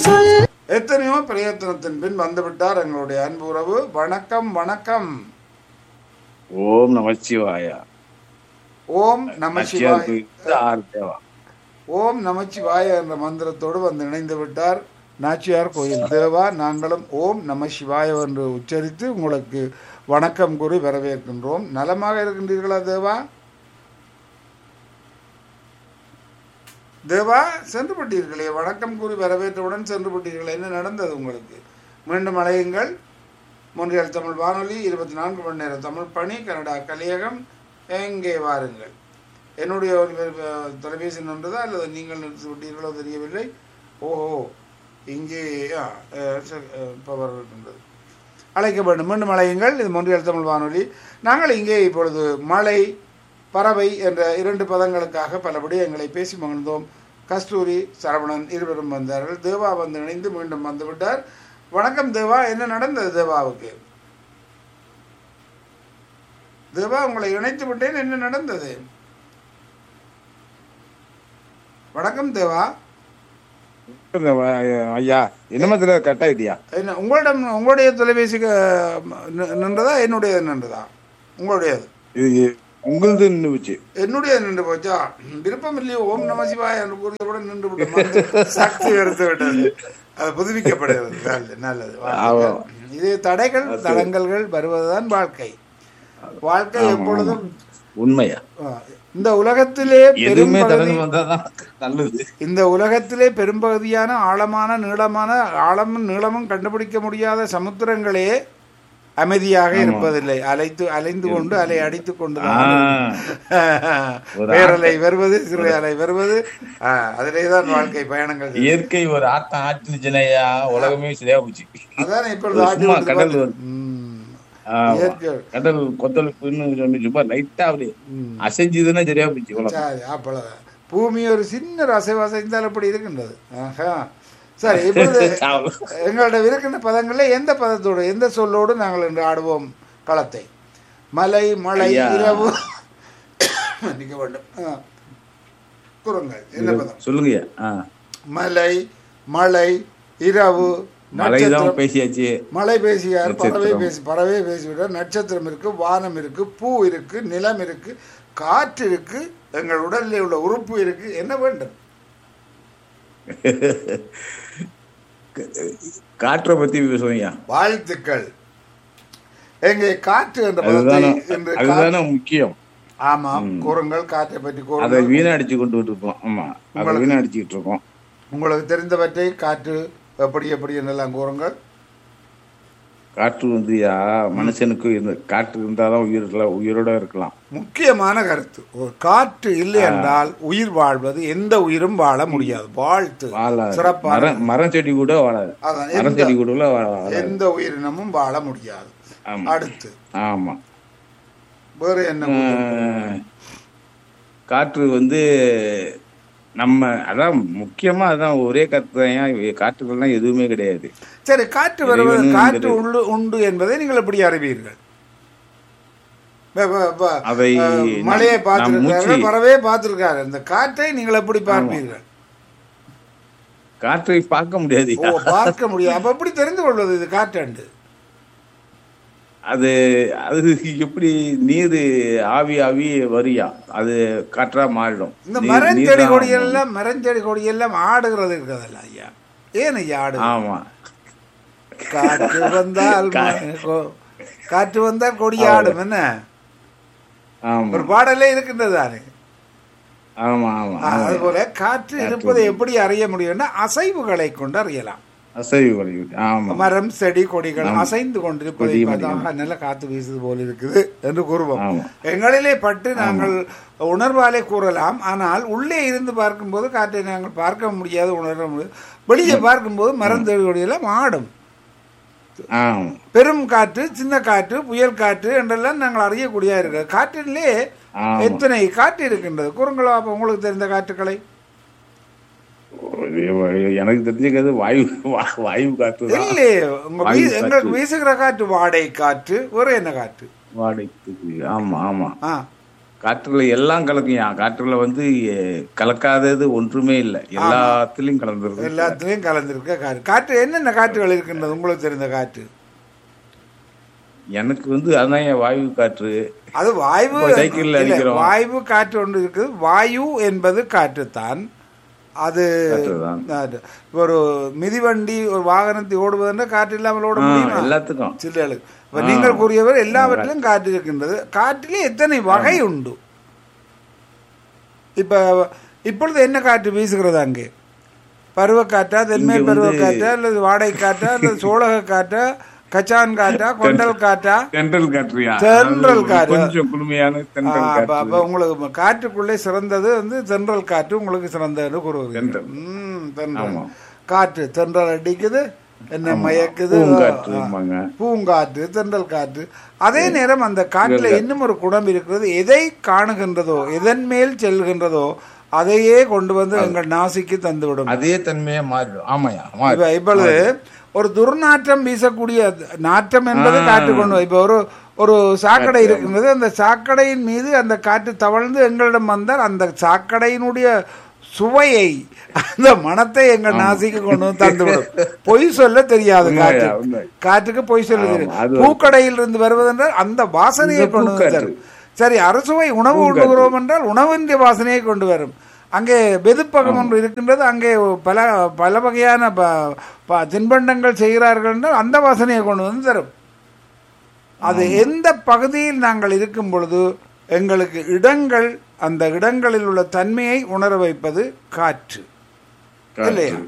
சொல் எத்தனையோ பிரயத்தனத்தின் பின் வந்துவிட்டார் எங்களுடைய அன்பு உறவு வணக்கம் வணக்கம் ஓம் நமச்சிவாயா ஓம் நமசிவாய் ஆறு தேவா ஓம் நமச்சிவாய என்ற மந்திரத்தோடு வந்து இணைந்து விட்டார் நாச்சியார் கோயில் தேவா நாங்களும் ஓம் நம சிவாய என்று உச்சரித்து உங்களுக்கு வணக்கம் கூறி வரவேற்கின்றோம் நலமாக இருக்கின்றீர்களா தேவா தேவா சென்று விட்டீர்களே வணக்கம் கூறி வரவேற்றவுடன் சென்று விட்டீர்களே என்ன நடந்தது உங்களுக்கு மீண்டும் அழையுங்கள் மொன்றியல் தமிழ் வானொலி இருபத்தி நான்கு மணி நேர தமிழ் பணி கனடா கலியகம் எங்கே வாருங்கள் என்னுடைய ஒரு வே- தொலைபேசி நின்றதா அல்லது நீங்கள் நிறுத்தி விட்டீர்களோ தெரியவில்லை ஓஹோ இங்கே ஆ, அஹ், சரி, அஹ், பவர் இருக்கின்றது அழைக்க வேண்டும் மீண்டும் அழையுங்கள் இது மொன்றியல் தமிழ் வானொலி நாங்கள் இங்கே இப்பொழுது மழை பறவை என்ற இரண்டு பதங்களுக்காக பல விடயங்களை பேசி மகிழ்ந்தோம் கஸ்தூரி சரவணன் இருவரும் வந்தார்கள் தேவா வந்து இணைந்து மீண்டும் வந்து விட்டார் வணக்கம் தேவா என்ன நடந்தது தேவாவுக்கு தேவா உங்களை இணைத்து விட்டேன் என்ன நடந்தது வணக்கம் தேவா ஐயா என்னமத்துல கட் ஆயிட்டியா என்ன உங்களிடம் உங்களுடைய தொலைபேசிக்கு நி- நின்றதா என்னுடைய நின்றதா உங்களுடையது இது உங்களது நின்றுச்சு என்னுடைய நின்று போச்சா விருப்பம் இல்லையோ ஓம் நம சிவாய என்று கூறியவுடன் நின்று விட்டோம் சக்தி எடுத்து விட்டது அது புதுப்பிக்கப்படுகிறது நல்லது நல்லது வாழ்த்துக்கள். இது தடைகள் தடங்கல்கள் வருவதுதான் வாழ்க்கை வாழ்க்கை எப்பொழுதும் உண்மையா ஆ, இந்த உலகத்திலே எதுவுமே பெரும்பகுதி தடங்கு வந்தாதான் நல்லது இந்த உலகத்திலே பெரும்பகுதியான ஆழமான நீளமான ஆழமும் நீளமும் கண்டுபிடிக்க முடியாத சமுத்திரங்களே அமைதியாக இருப்பதில்லை அலைத்து அலைந்து கொண்டு அலை அடித்துக் கொண்டு ஒரு பேரலை வருவது சிறு அலை வருவது ஆ, அதிலே தான் வாழ்க்கை பயணங்கள் இயற்கை ஒரு ஆட்டம் ஆட்டுச்சுனையா உலகமே சரியா போச்சு அதான் இப்பொழுது ஆட்டி சும்மா கொண்டு கடல் பாரு. வருது. ம். ஆமா. இயற்கை கடல் கொத்தளிப்புன்னு சொல்லி சும்மா லைட்டா அப்படியே அசைஞ்சதுன்னா சரியா போச்சு உலகம் சரி அப்பொழுது பூமி ஒரு சின்ன அசைவு அசைந்தால் அப்படி இருக்கின்றது ஆஹா சரி இப்பொழுது எங்களோட இருக்கின்ற பதங்களில் எந்த பதத்தோடு எந்த சொல்லோடு நாங்கள் இன்று ஆடுவோம் களத்தை மலை மழை ஐயா. இரவு மன்னிக்க வேண்டும் ஆ. கூறுங்கள் என்ன பதம் சொல்லுங்கய்யா ஆ. மலை மழை இரவு மழைதான் நட்சத்திரம் பேசியாச்சு மழை பேசியார் பறவை நட்சத்திரம். பேசி பறவை பேசிவிட்டார் நட்சத்திரம் இருக்கு வானம் இருக்கு பூ இருக்கு நிலம் இருக்கு காற்று இருக்கு எங்கள் உடலில் உள்ள உறுப்பு இருக்கு என்ன வேண்டும் காற்றை பத்தி பேசுவோம்யா வாழ்த்துக்கள் எங்கே காற்று என்ற பதத்தை அதுதானே இன்று கா- அதுதானே முக்கியம் ஆமாம் கூறுங்கள் காற்றை பற்றி அதை கூறுங்கள் வீணடிச்சு கொண்டு இருக்கோம் ஆமா அதை வீணடிச்சுக்கிட்டு இருக்கோம் உங்களுக்கு தெரிந்தவற்றை காற்று எப்படி எப்படி என்னெல்லாம் கூறுங்கள் காற்று வந்து யா மனுஷனுக்கு இந்த காற்று இருந்தாதான் உயிர்ல உயிரோட இருக்கலாம் முக்கியமான கருத்து ஒரு காற்று இல்லை என்றால் உயிர் வாழ்வது எந்த உயிரும் வாழ முடியாது வாழ்த்து வாழாது சிறப்பான மரம் மரம் செடி கூட வாழாது அதான் மரம் எந்த செடி கூட வாழ- வாழாது எந்த உயிரினமும் வாழ முடியாது ஆமா. அடுத்து ஆமா வேறு என்ன கூறுங்கள்? ஆஹ், காற்று வந்து நம்ம அதான் முக்கியமா அதான் ஒரே கருத்து தான் காற்றுகள்லாம் எதுவுமே கிடையாது சரி காற்று வருவது இறைவனும் காற்று இறை- உண்டு உண்டு என்பதை நீங்கள் எப்படி அறிவீர்கள் ப- ப- ப- அதை அஹ், நாம்- மழையை நாம் பார்த்திருக்காரு மூச்சு- பறவையை பார்த்திருக்காரு இந்த காற்றை நீங்கள் எப்படி பார்ப்பீர்கள் காற்றை பார்க்க முடியாது ஓ பார்க்க முடியாது அப்ப எப்படி தெரிந்து கொள்வது இது காற்றாண்டு அது அது எப்படி நீர் ஆவி ஆவி வரியா அது காற்றா மாறிடும் இந்த நீர்- மரம் நீர் செடி தான் கொடியெல்லாம் மரம் செடி கொடியெல்லாம் ஆடுகிறது இருக்கிறதல்ல ஐயா ஏன் ஐயா ஆடு ஆமா காற்று வந்தால் ம- கொ- காற்று வந்தால் கொடி ஆடும் என்ன ஆமா ஒரு பாடலே இருக்கின்றது தானே ஆமா ஆமா ஆமா. அதுபோல காற்று இருப்பதை எப்படி அறிய முடியும்னா அசைவுகளை கொண்டு அறியலாம் அசைவு வலியுது. ஆமா மரம் செடி கொடிகள் அசைந்து கொண்டிருப்பதை கொடி பார்த்தா மரம். ஆஹா, நல்ல காத்து வீசுது போல் இருக்குது என்று கூறுவோம் ஆமா. எங்களிலே பட்டு நாங்கள் உணர்வாலே கூறலாம் ஆனால் உள்ளே இருந்து பார்க்கும்போது காற்றை நாங்கள் பார்க்க முடியாது உணர முடியாது வெளியே பார்க்கும்போது மரம் செடி கொடியெல்லாம் ஆடும் ஆமா பெரும் காற்று சின்ன காற்று புயல் காற்று என்றெல்லாம் நாங்கள் அறியக்கூடிய இருக்கு காற்றிலே ஆமா. எத்தனை காற்று இருக்கின்றது கூறுங்களா அப்ப உங்களுக்கு தெரிந்த காற்றுக்களை எனக்கு தெரிஞ்சுக்கிறது வாயு வா- வாயு காற்று தான் இல்லையே உங்க வாயு வீ- காற்று. எங்களுக்கு வீசுகிற காற்று வாடை காற்று வேற என்ன காற்று வாடகைக்கு ஆமா ஆமா ஆ காற்றுல எல்லாம் கலக்குயா காற்றுல வந்து எ- கலக்காதது ஒன்றுமே இல்லை எல்லாத்துலயும் கலந்துருக்கு எல்லாத்துலயும் கலந்திருக்க காற்று காற்று என்னென்ன காற்றுகள் இருக்கின்றது உங்களுக்கு தெரிந்த காற்று எனக்கு வந்து அதான் என் வாயு காற்று அது வாயு இப்போ சைக்கிள்ல இல்ல, அடிக்கிறோம். வாயு காற்று ஒன்று இருக்குது வாயு என்பது காற்றுத்தான் அது காற்றுதான். அது ஒரு மிதிவண்டி ஒரு வாகனத்தை ஓடுவதுன்னா காற்று இல்லாமல் ஓட ஆ, முடியுமா எல்லாத்துக்கும் சில்லு இப்ப நீங்கள் கூறியவர் எல்லாவற்றிலும் காற்று இருக்கின்றது காற்றிலே எத்தனை வகை உண்டு இப்ப இப்பொழுது என்ன காற்று வீசுகிறது அங்கே பருவக்காற்றா தென்மேல் இங்க வந்து- பருவக்காற்றா அல்லது வாடகை காற்றா அல்லது சோழக காற்றா கச்சான் காற்றா கொண்டல் காற்றா தென்றல் காற்றுயா தென்றல் அதாவது காற்று. கொஞ்சம் குளுமையான தென்றல் ஆ, அப்ப- காற்று அப்ப உங்களுக்கு காற்றுக்குள்ளே சிறந்தது வந்து தென்றல் காற்று உங்களுக்கு சிறந்ததுன்னு கூறுவது தென்றல். ம், தென்றல் ஆமா. காற்று தென்றல் அடிக்குது என்ன மயக்குது பூங்காற்றும்பாங்க. ஆ, பூங்காற்று தென்றல் காற்று அதே நேரம் அந்த காற்றுல இன்னும் ஒரு குணம் இருக்கிறது எதை காணுகின்றதோ எதன் மேல் செல்கின்றதோ அதையே கொண்டு வந்து எங்கள் நாசிக்கு தந்துவிடும் அதே தன்மையா மாறிடும் ஆமாயா மாறி இப்ப இப்பொழுது ஒரு துர்நாற்றம் வீசக்கூடிய நாற்றம் என்பது காற்று கொண்டு வரும். இப்ப ஒரு ஒரு சாக்கடை இருக்கின்றது அந்த சாக்கடையின் மீது அந்த காற்று தவழ்ந்து எங்களிடம் வந்தால் அந்த சாக்கடையினுடைய சுவையை அந்த மனத்தை எங்கள் நாசிக்கு கொண்டு வந்து தந்துவிடும் பொய் சொல்ல தெரியாது காற்று உண்மையா, உண்மை. காற்றுக்கு பொய் சொல்ல ஆமா, தெரியும் அது பூக்கடையில் இருந்து வருவதென்றால் அந்த வாசனையை இந்த கொண்டு வந்து பூக்காற்று. தரும் சரி அரசுவை உணவு உண்ணுகிறோம் என்றால் உணவின் வாசனையை கொண்டு வரும் அங்கே வெதுப்பகம் ஒன்று இருக்கின்றது அங்கே பல பல வகையான ப- ப- தின்பண்டங்கள் செய்கிறார்கள் என்றால் அந்த வாசனையை கொண்டு வந்து தரும் அது எந்த பகுதியில் நாங்கள் இருக்கும் பொழுது எங்களுக்கு இடங்கள் அந்த இடங்களில் உள்ள தன்மையை உணர வைப்பது காற்று இல்லையா